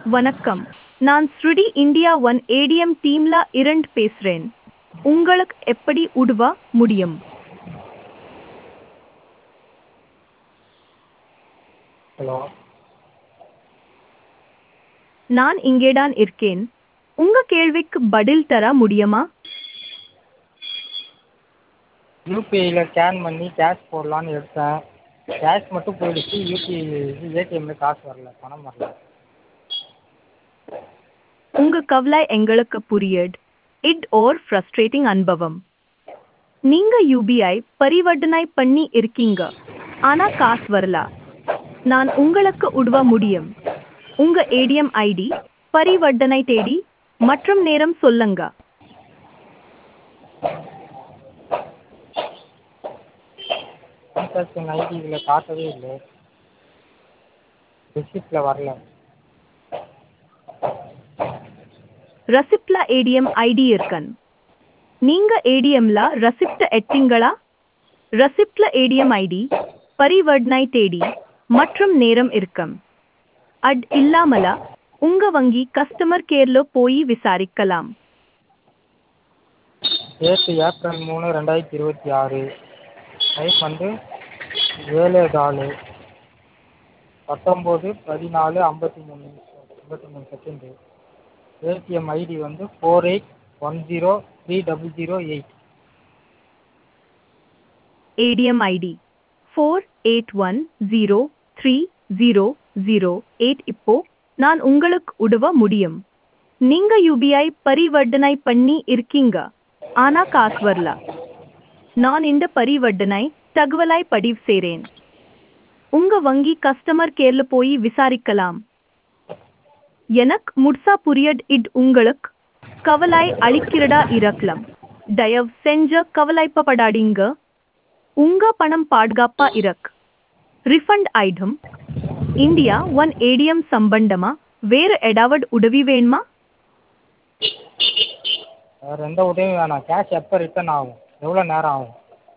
வணக்கம் நான் ஸ்ருடி இந்தியா ஒன் ஏடிஎம் டீம்ல இரண்டு பேசுறேன் உங்களுக்கு எப்படி உதவ முடியும் ஹலோ நான் இங்கேதான் இருக்கேன் உங்க கேள்விக்கு பதில் தர முடியுமா யூபிஐயில் ஸ்கேன் பண்ணி கேஷ் போடலான்னு எடுத்தேன் கேஷ் மட்டும் போயிடுச்சு யூபிஐ இது ஏடிஎம்மில் காசு வரல பணம் வரல உங்க கவலை எங்களுக்கு புரியுது இட் ஓர் ஃப்ரஸ்ட்ரேட்டிங் அனுபவம் நீங்க யூபிஐ பரிவர்த்தனை பண்ணி இருக்கீங்க ஆனா காசு வரல நான் உங்களுக்கு உதவ முடியும் உங்க ஏடிஎம் ஐடி பரிவர்த்தனை தேதி மற்றும் நேரம் சொல்லுங்க டிரான்சாக்ஷன் ஐடி இதில் காட்டவே இல்லை ரிசிப்டில் வரல ரசிப்ட்ல ஏடிஎம் ஐடி இருக்கன் நீங்க ஏடிஎம்ல ரசிப்ட் எட்டிங்களா ரசிப்ட்ல ஏடிஎம் ஐடி பரிவர்த்தனை தேதி மற்றும் நேரம் இருக்கும் அட் இல்லாமல உங்க வங்கி கஸ்டமர் கேர்ல போய் விசாரிக்கலாம் டேட்டு ஏப்ரல் மூணு ரெண்டாயிரத்தி இருபத்தி ஆறு டைம் வந்து ஏழு நாலு பத்தொம்போது பதினாலு ஐம்பத்தி மூணு நிமிஷம் ஐம்பத்தி மூணு செகண்டு ஏடிஎம் ஐடி வந்து four eight one zero three double zero eight ATM ID four eight one zero three zero zero eight இப்போ நான் உங்களுக்கு உதவ முடியும் நீங்க யூபிஐ பரிவர்த்தனை பண்ணி இருக்கீங்க ஆனா காசு வரல நான் இந்த பரிவர்த்தனை தகவலை பதிவு செய்றேன் உங்க வங்கி கஸ்டமர் கேர்ல போய் விசாரிக்கலாம் எனக்கு முட்சா புரியட் இட் உங்களுக்கு கவலை அளிக்கிறதா இருக்கலாம் தயவு செஞ்ச கவலைப்படாதீங்க உங்க பணம் பாதுகாப்பா இருக்கு refund item India one ATM சம்பந்தமா வேறு ஏதாவது உதவி வேணுமா வேறு எந்த உதவியும் வேணாம் கேஷ் எப்போ ரிட்டர்ன் ஆகும் எவ்வளோ நேரம் ஆகும்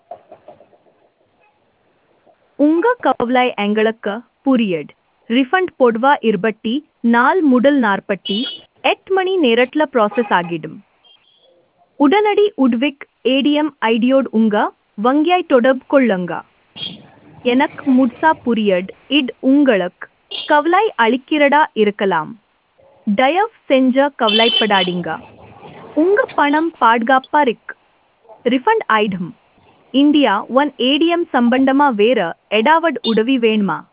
உங்க கவலை எங்களுக்கு புரியுது ரிஃபண்ட் போடுவா இருபட்டி நாள் முதல் நாற்பத்தி எட்டு மணி நேரத்துல ப்ராசஸ் ஆகிடும் உடனடி உட்விக் ஏடிஎம் ஐடியோடு உங்க வங்கியாய் தொடர்பு கொள்ளுங்க எனக்கு முட்சா புரியுது இட் உங்களுக்கு கவலை அளிக்கிறதா இருக்கலாம் தயவு செஞ்ச கவலைப்படாதீங்க உங்க பணம் பாதுகாப்பா இருக்கு refund item India one ATM சம்பந்தமா வேற ஏதாவது உதவி வேணுமா